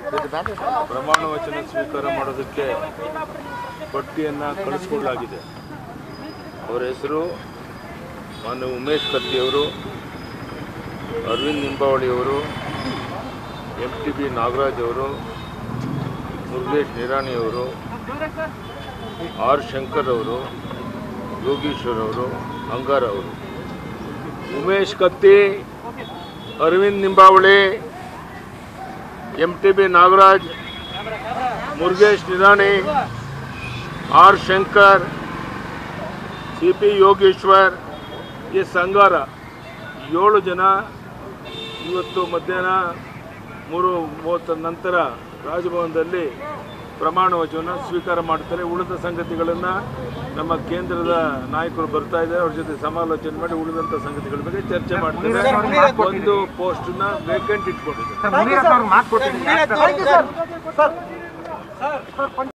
ಪ್ರಮಾಣ ವಚನ ಸ್ವೀಕಾರ ಮಾಡೋದಕ್ಕೆ ಪಟ್ಟಿಯನ್ನು ಕಳಿಸ್ಕೊಡ್ಲಾಗಿದೆ ಅವರ ಹೆಸರು ಮಾನ್ಯ ಉಮೇಶ್ ಕತ್ತಿಯವರು ಅರವಿಂದ್ ನಿಂಬಾವಳಿಯವರು ಎಂ ಟಿ ಬಿ ನಾಗರಾಜ್ ಅವರು ಮುರುಗೇಶ್ ನಿರಾಣಿಯವರು ಆರ್ ಶಂಕರ್ ಅವರು ಯೋಗೀಶ್ವರ್ ಅವರು ಅಂಗಾರ ಅವರು Umesh Katti Arvind Nimbavali M T B Nagaraj Murugesh Nirani R Shankar C P Yogeshwar S Angara ಏಳು ಜನ ಇವತ್ತು ಮಧ್ಯಾಹ್ನ ಮೂರು ಮೂವತ್ತರ ನಂತರ ರಾಜಭವನದಲ್ಲಿ ಪ್ರಮಾಣ ವಚನ ಸ್ವೀಕಾರ ಮಾಡ್ತಾರೆ ಉಳಿದ ಸಂಗತಿಗಳನ್ನು ನಮ್ಮ ಕೇಂದ್ರದ ನಾಯಕರು ಬರ್ತಾ ಇದ್ದಾರೆ ಅವ್ರ ಜೊತೆ ಸಮಾಲೋಚನೆ ಮಾಡಿ ಉಳಿದಂಥ ಸಂಗತಿಗಳ ಬಗ್ಗೆ ಚರ್ಚೆ ಮಾಡ್ತಾರೆ ಒಂದು ಪೋಸ್ಟ್ನ ವೇಕೆಂಟ್ ಇಟ್ಕೊಂಡಿದ್ದಾರೆ ಸರ್ ಮುನಿರತ್ನ ಅವ್ರು ಮಾತು ಕೊಟ್ಟಿದ್ದೀನಿ